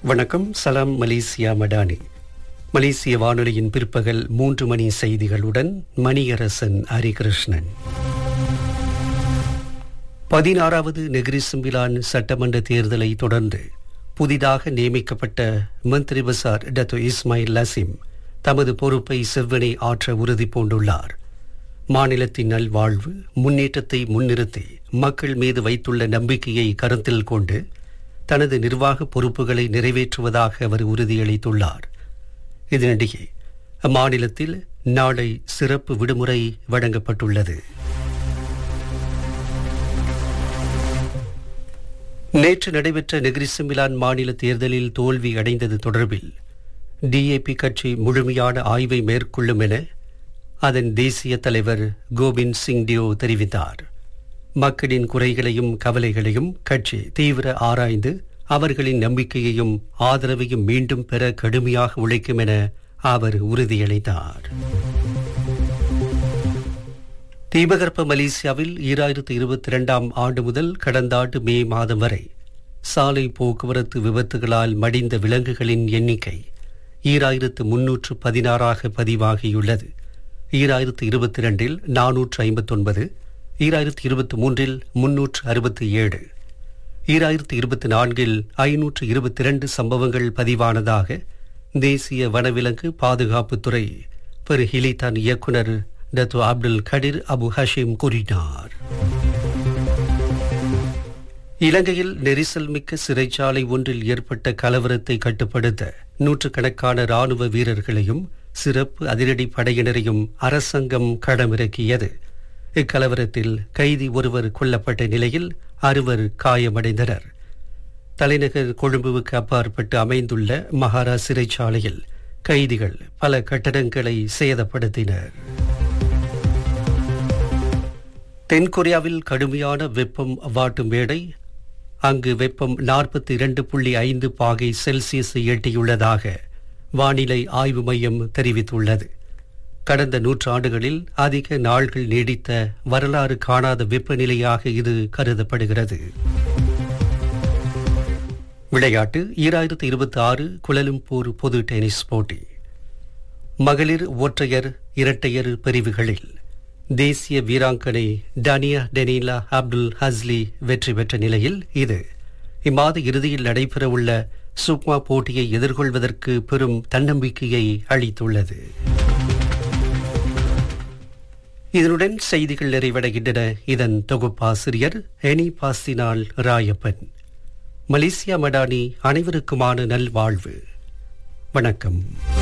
வணக்கம் சலாம் மலேசியா மடானி மலேசிய வானொலியின் பிற்பகல் மூன்று மணி செய்திகளுடன் மணியரசன் ஹரிகிருஷ்ணன் பதினாறாவது நெகிரிசும்பிலான் சட்டமன்ற தேர்தலை தொடர்ந்து புதிதாக நியமிக்கப்பட்ட மந்திரி பசார் டத்து இஸ்மாயில் லசிம் தமது பொறுப்பை செவ்வனே ஆற்ற உறுதி பூண்டுள்ளார் மாநிலத்தின் நல்வாழ்வு முன்னேற்றத்தை முன்னிறுத்தி மக்கள் மீது வைத்துள்ள நம்பிக்கையை கருத்தில் கொண்டு தனது நிர்வாக பொறுப்புகளை நிறைவேற்றுவதாக அவர் உறுதியளித்துள்ளார் இதனிடையே அம்மாநிலத்தில் நாளை சிறப்பு விடுமுறை வழங்கப்பட்டுள்ளது நேற்று நடைபெற்ற நெகிரிசமிலான் மாநில தேர்தலில் தோல்வி அடைந்தது தொடர்பில் டிஏபி கட்சி முழுமையான ஆய்வை மேற்கொள்ளும் என அதன் தேசிய தலைவர் கோபிந்த் சிங் டியோ தெரிவித்தார் மக்களின் குறைகளையும் கவலைகளையும் கட்சி தீவிர ஆராய்ந்து அவர்களின் நம்பிக்கையையும் ஆதரவையும் மீண்டும் பெற கடுமையாக உழைக்கும் என அவர் உறுதியளித்தார் தீபகற்ப மலேசியாவில் ஈராயிரத்து இருபத்தி இரண்டாம் ஆண்டு முதல் கடந்த ஆண்டு மே மாதம் வரை சாலை போக்குவரத்து விபத்துகளால் மடிந்த விலங்குகளின் எண்ணிக்கை ஈராயிரத்து முன்னூற்று பதினாறாக பதிவாகியுள்ளது ஈராயிரத்து இருபத்தி இரண்டில் நானூற்று ஐம்பத்தொன்பது ஈராயிரத்து இருபத்தி மூன்றில் முன்னூற்று அறுபத்தி ஏழு ஈராயிரத்து இருபத்தி நான்கில் ஐநூற்று இருபத்தி இரண்டு சம்பவங்கள் பதிவானதாக தேசிய வனவிலங்கு பாதுகாப்புத்துறை பெரு ஹிலிதான் இயக்குனர் Datuk Abdul Kadir Abu Hashim கூறினார் இலங்கையில் நெரிசல் மிக்க சிறைச்சாலை ஒன்றில் ஏற்பட்ட கலவரத்தை கட்டுப்படுத்த நூற்றுக்கணக்கான ராணுவ வீரர்களையும் சிறப்பு அதிரடி படையினரையும் அரசாங்கம் களமிறக்கியது இக்கலவரத்தில் கைதி ஒருவர் கொல்லப்பட்ட நிலையில் அறுவர் காயமடைந்தனர் தலைநகர் கொழும்புவுக்கு அப்பாற்பட்டு அமைந்துள்ள மகாரா சிறைச்சாலையில் கைதிகள் பல கட்டடங்களை சேதப்படுத்தினர் தென்கொரியாவில் கடுமையான வெப்பம் வாட்டும் வேடை அங்கு வெப்பம் நாற்பத்தி இரண்டு புள்ளி ஐந்து பாகை செல்சியஸை எட்டியுள்ளதாக வானிலை ஆய்வு மையம் தெரிவித்துள்ளது கடந்த நூற்றாண்டுகளில் அதிக நாள்கள் நீடித்த வரலாறு காணாத வெப்பநிலையாக இது கருதப்படுகிறது விளையாட்டு ஈராயிரத்து இருபத்தி ஆறு குலலும்பூர் பொது டென்னிஸ் போட்டி மகளிர் ஒற்றையர் இரட்டையர் பிரிவுகளில் தேசிய வீராங்கனை டானியா டெனிலா அப்துல் ஹஸ்லி வெற்றி பெற்ற நிலையில் இது இம்மாத இறுதியில் நடைபெறவுள்ள சுக்மா போட்டியை எதிர்கொள்வதற்கு பெரும் தன்னம்பிக்கையை அளித்துள்ளது இதனுடன் செய்திகள் நிறைவடைகின்றன இதன் தொகுப்பாசிரியர் எனி பாசினால் ராயப்பன் மலேசியா மடானி அனைவருக்குமான நல்வாழ்வு வணக்கம்